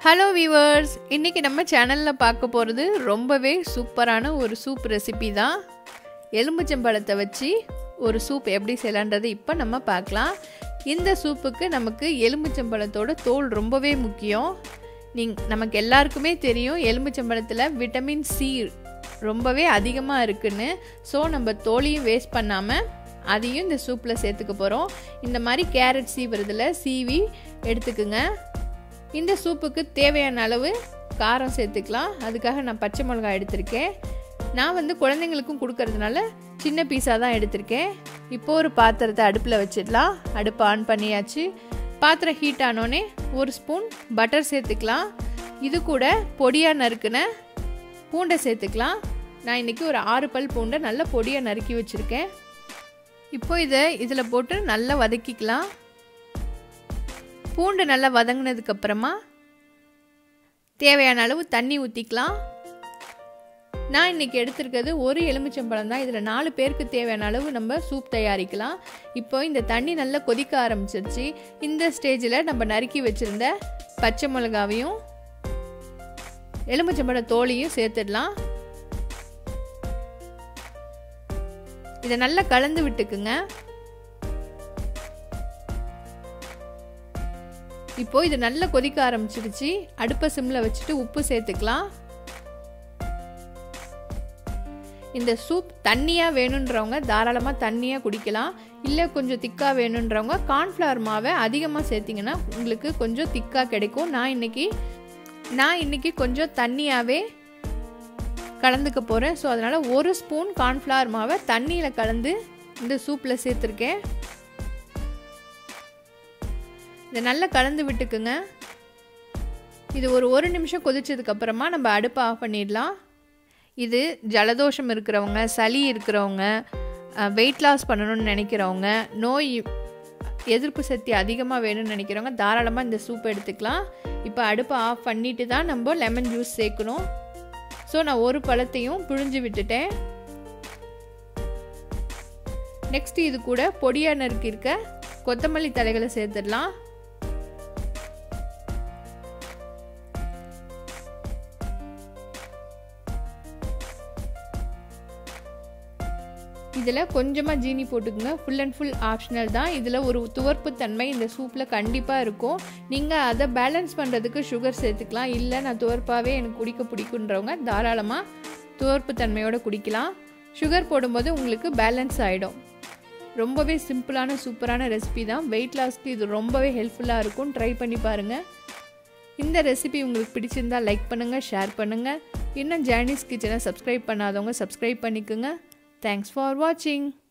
Hello viewers இன்றைக்கி நம்ம சேனலில் பார்க்க போகிறது ரொம்பவே சூப்பரான ஒரு சூப் ரெசிபி தான் எலும்புச்சம்பழத்தை வச்சு ஒரு சூப் எப்படி செய்யலான்றது இப்போ நம்ம பார்க்கலாம் இந்த சூப்புக்கு நமக்கு எலும்புச்சம்பழத்தோட தோல் ரொம்பவே முக்கியம் நீங் நமக்கு எல்லாருக்குமே தெரியும் எலும்புச்சம்பழத்தில் விட்டமின் சி ரொம்பவே அதிகமாக இருக்குன்னு ஸோ நம்ம தோலையும் வேஸ்ட் பண்ணாமல் அதையும் இந்த சூப்பில் சேர்த்துக்க போகிறோம் இந்த மாதிரி கேரட் சீவுறதுல சீவி எடுத்துக்குங்க இந்த சூப்புக்கு தேவையான அளவு காரம் சேர்த்துக்கலாம் அதுக்காக நான் பச்சை மிளகாய் எடுத்திருக்கேன் நான் வந்து குழந்தைங்களுக்கும் கொடுக்கறதுனால சின்ன பீஸாக தான் எடுத்திருக்கேன் இப்போ ஒரு பாத்திரத்தை அடுப்பில் வச்சிடலாம் அடுப்பு ஆன் பண்ணியாச்சு பாத்திரம் ஹீட் ஆனோடனே ஒரு ஸ்பூன் பட்டர் சேர்த்துக்கலாம் இது கூட பொடியாக நறுக்குன பூண்டை சேர்த்துக்கலாம் நான் இன்றைக்கி ஒரு ஆறு பல் பூண்டை நல்லா பொடியாக நறுக்கி வச்சுருக்கேன் இப்போ இதை இதில் போட்டு நல்லா வதக்கிக்கலாம் பூண்டு நல்லா வதங்கினதுக்கு அப்புறமா தேவையான அளவு தண்ணி ஊற்றிக்கலாம் நான் இன்றைக்கி எடுத்திருக்கிறது ஒரு எலுமிச்சம்பழம் தான் இதில் நாலு பேருக்கு தேவையான அளவு நம்ம சூப் தயாரிக்கலாம் இப்போ இந்த தண்ணி நல்லா கொதிக்க ஆரம்பிச்சிருச்சு இந்த ஸ்டேஜில் நம்ம நறுக்கி வச்சுருந்த பச்சை மிளகாவையும் எலுமிச்சம்பழ தோலையும் சேர்த்துடலாம் இதை நல்லா கலந்து விட்டுக்குங்க இப்போ இது நல்லா கொதிக்க ஆரம்பிச்சிடுச்சு அடுப்பை சிம்மில் வச்சுட்டு உப்பு சேர்த்துக்கலாம் இந்த சூப் தண்ணியாக வேணுன்றவங்க தாராளமாக தண்ணியாக குடிக்கலாம் இல்லை கொஞ்சம் திக்காக வேணுன்றவங்க கார்ன்ஃப்ளவர் மாவை அதிகமாக சேர்த்திங்கன்னா உங்களுக்கு கொஞ்சம் திக்காக கிடைக்கும் நான் இன்றைக்கி நான் இன்றைக்கி கொஞ்சம் தண்ணியாகவே கலந்துக்க போகிறேன் ஸோ அதனால் ஒரு ஸ்பூன் கார்ன்ஃப்ளவர் மாவை தண்ணியில் கலந்து இந்த சூப்பில் சேர்த்துருக்கேன் இதை நல்லா கலந்து விட்டுக்குங்க இது ஒரு ஒரு நிமிஷம் கொதிச்சதுக்கப்புறமா நம்ம அடுப்பை ஆஃப் பண்ணிடலாம் இது ஜலதோஷம் இருக்கிறவங்க சளி இருக்கிறவங்க வெயிட் லாஸ் பண்ணணும்னு நினைக்கிறவங்க நோய் எதிர்ப்பு சக்தி அதிகமாக வேணும்னு நினைக்கிறவங்க தாராளமாக இந்த சூப் எடுத்துக்கலாம் இப்போ அடுப்பை ஆஃப் பண்ணிட்டு தான் நம்ம லெமன் ஜூஸ் சேர்க்கணும் ஸோ நான் ஒரு பழத்தையும் புழிஞ்சு விட்டுட்டேன் நெக்ஸ்ட் இது கூட பொடியாக நறுக்கியிருக்க கொத்தமல்லி தலைகளை சேர்த்துடலாம் இதில் கொஞ்சமாக ஜீனி போட்டுக்கோங்க ஃபுல் அண்ட் ஃபுல் ஆப்ஷனல் தான் இதில் ஒரு துவர்ப்பு தன்மை இந்த சூப்பில் கண்டிப்பாக இருக்கும் நீங்கள் அதை பேலன்ஸ் பண்ணுறதுக்கு சுகர் சேர்த்துக்கலாம் இல்லை நான் துவர்ப்பாகவே எனக்கு குடிக்க பிடிக்குன்றவங்க தாராளமாக துவர்ப்பு தன்மையோடு குடிக்கலாம் சுகர் போடும்போது உங்களுக்கு பேலன்ஸ் ஆகிடும் ரொம்பவே சிம்பிளான சூப்பரான ரெசிபி தான் வெயிட் லாஸ்க்கு இது ரொம்பவே ஹெல்ப்ஃபுல்லாக இருக்கும் ட்ரை பண்ணி பாருங்கள் இந்த ரெசிபி உங்களுக்கு பிடிச்சிருந்தா லைக் பண்ணுங்கள் ஷேர் பண்ணுங்கள் இன்னும் ஜேர்னிஸ் கிச்சனை சப்ஸ்கிரைப் பண்ணாதவங்க சப்ஸ்கிரைப் பண்ணிக்கோங்க Thanks for watching.